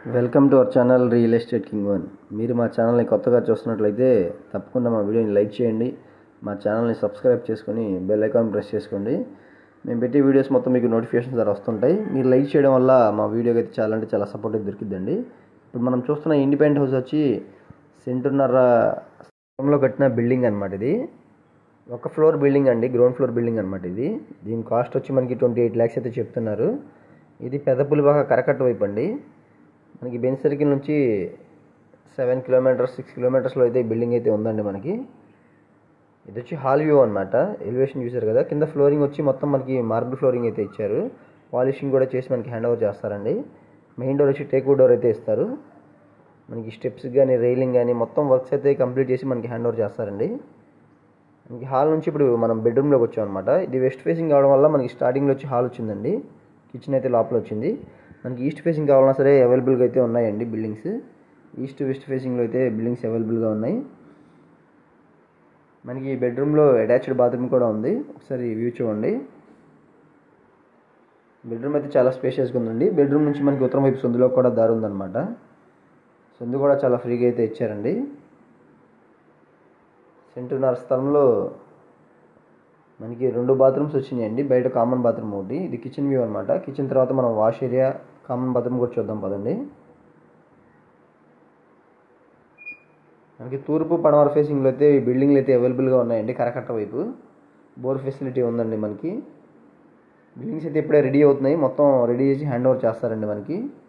welcome to our channel real estate king one మీరు మా ఛానల్ని కొత్తగా చూస్తున్నట్లయితే తప్పకుండా మా వీడియోని లైక్ చేయండి మా ఛానల్ని సబ్స్క్రైబ్ చేసుకొని బెల్ ఐకాన్ ప్రెస్ చేసుకోండి మేము పెట్టే వీడియోస్ మొత్తం మీకు నోటిఫికేషన్ ద్వారా వస్తుంటాయి మీరు లైక్ చేయడం వల్ల మా వీడియోకి అయితే చాలా అంటే చాలా సపోర్ట్ అయితే దొరికిద్దండి ఇప్పుడు మనం చూస్తున్న ఇండిపెండెంట్ హౌస్ వచ్చి సెంటున్నర స్థలంలో కట్టిన బిల్డింగ్ అనమాట ఇది ఒక ఫ్లోర్ బిల్డింగ్ అండి గ్రౌండ్ ఫ్లోర్ బిల్డింగ్ అనమాట ఇది దీని కాస్ట్ వచ్చి మనకి ట్వంటీ ఎయిట్ ల్యాక్స్ అయితే చెప్తున్నారు ఇది పెదపులిబాగా కరకట్ట వైపు అండి మనకి బెన్ సర్కిల్ నుంచి సెవెన్ కిలోమీటర్స్ సిక్స్ కిలోమీటర్స్లో అయితే ఈ బిల్డింగ్ అయితే ఉందండి మనకి ఇది వచ్చి హాల్ వ్యూ అనమాట ఎలివేషన్ చూసారు కదా కింద ఫ్లోరింగ్ వచ్చి మొత్తం మనకి మార్బుల్ ఫ్లోరింగ్ అయితే ఇచ్చారు పాలిషింగ్ కూడా చేసి మనకి హ్యాండ్ ఓవర్ చేస్తారండి మెయిన్ డోర్ వచ్చి టేక్ డోర్ అయితే ఇస్తారు మనకి స్టెప్స్ కానీ రైలింగ్ కానీ మొత్తం వర్క్స్ అయితే కంప్లీట్ చేసి మనకి హ్యాండ్ ఓవర్ చేస్తారండి మనకి హాల్ నుంచి ఇప్పుడు మనం బెడ్రూమ్లోకి వచ్చాం అనమాట ఇది వెస్ట్ ఫేసింగ్ కావడం వల్ల మనకి స్టార్టింగ్లో వచ్చి హాల్ వచ్చిందండి కిచెన్ అయితే లోపల వచ్చింది మనకి ఈస్ట్ ఫేసింగ్ కావాలన్నా సరే అవైలబుల్గా అయితే ఉన్నాయండి బిల్డింగ్స్ ఈస్ట్ వెస్ట్ ఫేసింగ్లో అయితే బిల్డింగ్స్ అవైలబుల్గా ఉన్నాయి మనకి ఈ బెడ్రూమ్లో అటాచ్డ్ బాత్రూమ్ కూడా ఉంది ఒకసారి వ్యూ చూడండి బెడ్రూమ్ అయితే చాలా స్పేషియస్గా ఉందండి బెడ్రూమ్ నుంచి మనకి ఉత్తరం వైపు సందులో కూడా దారి ఉందన్నమాట సందు కూడా చాలా ఫ్రీగా అయితే ఇచ్చారండి సెంటున్నర స్థలంలో మనకి రెండు బాత్రూమ్స్ వచ్చినాయండి బయట కామన్ బాత్రూమ్ ఒకటి ఇది కిచెన్ వ్యూ అనమాట కిచెన్ తర్వాత మనం వాష్ ఏరియా కామన్ బాత్రూమ్ కూడా చూద్దాం పదండి మనకి తూర్పు పడమర ఫేసింగ్లో అయితే ఈ బిల్డింగ్లు అయితే అవైలబుల్గా ఉన్నాయండి కరకట్ట వైపు బోర్ ఫెసిలిటీ ఉందండి మనకి బిల్డింగ్స్ అయితే ఇప్పుడే రెడీ అవుతున్నాయి మొత్తం రెడీ చేసి హ్యాండ్ ఓవర్ చేస్తారండి మనకి